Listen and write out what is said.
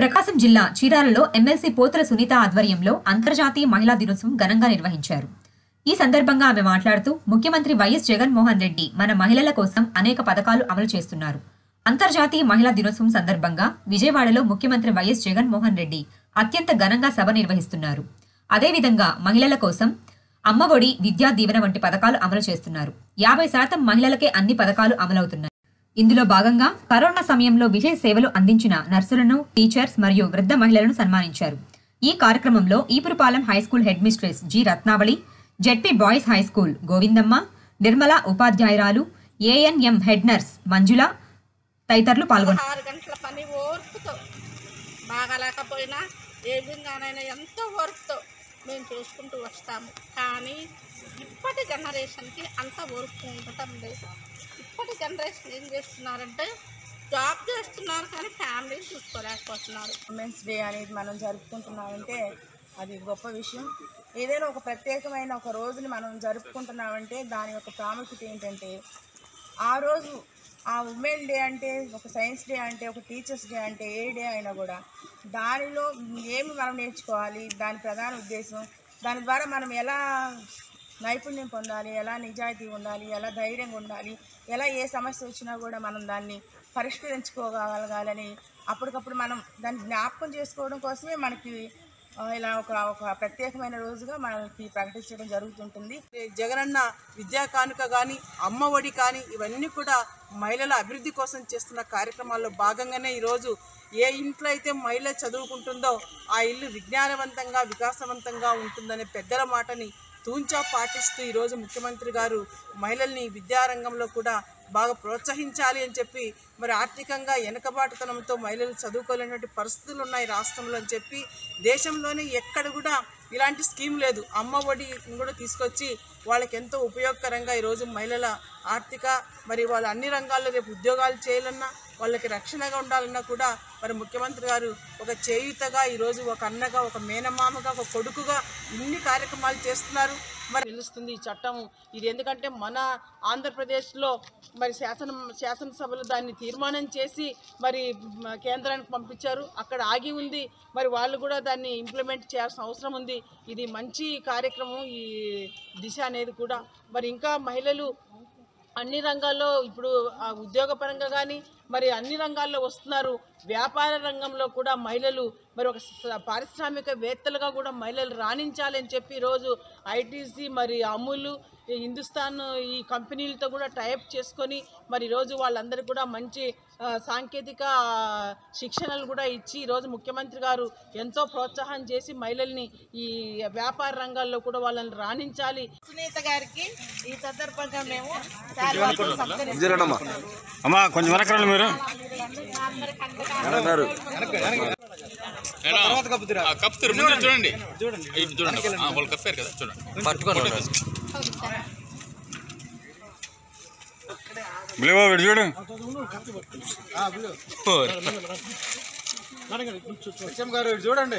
ప్రకాశం జిల్లా చీరాలలో ఎమ్మెల్సీ పోతుల సునీత ఆధ్వర్యంలో అంతర్జాతీయ మహిళా దినోత్సవం ఘనంగా నిర్వహించారు ఈ సందర్భంగా ఆమె మాట్లాడుతూ ముఖ్యమంత్రి వైఎస్ జగన్మోహన్ రెడ్డి మన మహిళల కోసం అనేక పథకాలు అమలు చేస్తున్నారు అంతర్జాతీయ మహిళా దినోత్సవం సందర్భంగా విజయవాడలో ముఖ్యమంత్రి వైఎస్ జగన్మోహన్ రెడ్డి అత్యంత ఘనంగా సభ నిర్వహిస్తున్నారు అదేవిధంగా మహిళల కోసం అమ్మఒడి విద్యా దీవెన వంటి పథకాలు అమలు చేస్తున్నారు యాభై శాతం మహిళలకే అన్ని పథకాలు అమలవుతున్నాయి ఇందులో భాగంగా కరోనా సమయంలో విజయ సేవలు అందించిన నర్సులను టీచర్స్ మరియు వృద్ధ మహిళలను సన్మానించారు ఈ కార్యక్రమంలో Epurupalem high school headmistress G Ratnavali ZP boys high school Govindamma Nirmala ఉపాధ్యాయురాలు ఏఎన్ఎం హెడ్ నర్స్ మంజుల తదితరులు పాల్గొన్నారు ఆరు గంటల పని ఓర్పుతో బాగాలేకపోయినా ఏ విధంగానైనా ఎంతో ఓర్పుతో మేము చూసుకుంటూ వస్తాము కానీ ఇప్పటి జనరేషన్కి అంత ఓర్పు ఉండటం లేదు ఇప్పటి జనరేషన్ ఏం చేస్తున్నారంటే జాబ్ చేస్తున్నారు కానీ ఫ్యామిలీ చూసుకోలేకపోతున్నారు ఉమెన్స్ డే అనేది మనం జరుపుకుంటున్నామంటే అది గొప్ప విషయం ఏదైనా ఒక ప్రత్యేకమైన ఒక రోజుని మనం జరుపుకుంటున్నామంటే దాని యొక్క ప్రాముఖ్యత ఏంటంటే ఆ రోజు ఆ ఉమెన్ డే అంటే ఒక సైన్స్ డే అంటే ఒక టీచర్స్ డే అంటే ఏ డే అయినా కూడా దానిలో ఏమి మనం నేర్చుకోవాలి దాని ప్రధాన ఉద్దేశం దాని ద్వారా మనం ఎలా నైపుణ్యం పొందాలి ఎలా నిజాయితీ ఉండాలి ఎలా ధైర్యంగా ఉండాలి ఎలా ఏ సమస్య వచ్చినా కూడా మనం దాన్ని పరిష్కరించుకోగలగాలని అప్పటికప్పుడు మనం దాన్ని జ్ఞాపకం చేసుకోవడం కోసమే మనకి ఆ, ఇలా ఒక ఒక ప్రత్యేకమైన రోజుగా మనకి ప్రకటించడం జరుగుతుంటుంది జగనన్న విద్యా కానుక కానీ అమ్మ ఒడి కానీ ఇవన్నీ కూడా మహిళల అభివృద్ధి కోసం చేస్తున్న కార్యక్రమాల్లో భాగంగానే ఈరోజు ఏ ఇంట్లో అయితే మహిళ చదువుకుంటుందో ఆ ఇల్లు విజ్ఞానవంతంగా వికాసవంతంగా ఉంటుందనే పెద్దల మాటని తూంచా పాటిస్తూ ఈరోజు ముఖ్యమంత్రి గారు మహిళల్ని విద్యారంగంలో కూడా బాగా ప్రోత్సహించాలి అని చెప్పి మరి ఆర్థికంగా వెనుకబాటుతనంతో మహిళలు చదువుకోలేనటువంటి పరిస్థితులు ఉన్నాయి రాష్ట్రంలో అని చెప్పి దేశంలోనే ఎక్కడ కూడా ఇలాంటి స్కీమ్ లేదు అమ్మ ఒడి కూడా తీసుకొచ్చి వాళ్ళకి ఎంతో ఉపయోగకరంగా ఈరోజు మహిళల ఆర్థిక మరి వాళ్ళు అన్ని రంగాల్లో రేపు ఉద్యోగాలు చేయాలన్నా వాళ్ళకి రక్షణగా ఉండాలన్నా కూడా మరి ముఖ్యమంత్రి గారు ఒక చేయుతగా ఈరోజు ఒక అన్నగా ఒక మేనమామగా ఒక కొడుకుగా ఇన్ని కార్యక్రమాలు చేస్తున్నారు మరి నిలుస్తుంది ఈ చట్టం ఇది ఎందుకంటే మన ఆంధ్రప్రదేశ్లో మరి శాసన శాసనసభలో దాన్ని తీర్మానం చేసి మరి మ- కేంద్రానికి పంపించారు అక్కడ ఆగి ఉంది మరి వాళ్ళు కూడా దాన్ని ఇంప్లిమెంట్ చేయాల్సిన అవసరం ఉంది ఇది మంచి కార్యక్రమం ఈ దిశ అనేది కూడా మరి ఇంకా మహిళలు అన్ని రంగాల్లో ఇప్పుడు ఆ ఉద్యోగపరంగా కానీ మరి అన్ని రంగాల్లో వస్తున్నారు వ్యాపార రంగంలో కూడా మహిళలు మరి ఒక స- పారిశ్రామికవేత్తలుగా కూడా మహిళలు రాణించాలని చెప్పి ఈరోజు ఐటీసీ మరి అమూల్ ఈ హిందుస్థాన్ ఈ కంపెనీలతో కూడా టైప్ చేసుకొని మరి ఈరోజు వాళ్ళందరికీ కూడా మంచి ఆ, సాంకేతిక ఆ, శిక్షణలు కూడా ఇచ్చి ఈరోజు ముఖ్యమంత్రి గారు ఎంతో ప్రోత్సాహం చేసి మహిళల్ని ఈ వ్యాపార రంగాల్లో కూడా వాళ్ళని రాణించాలి సునీత గారికి ఈ సందర్భంగా మేము శాలువాతో సత్కరిస్తున్నాము. ఇదేనమ్మా అమ్మా కొంచెం వెనకరండి మీరు కప్తారు ముందు చూడండి ఇటు చూడండి ఆ, వాళ్ళు కప్పారు కదా చూడండి బిలేవా వీడు చూడు చూడండి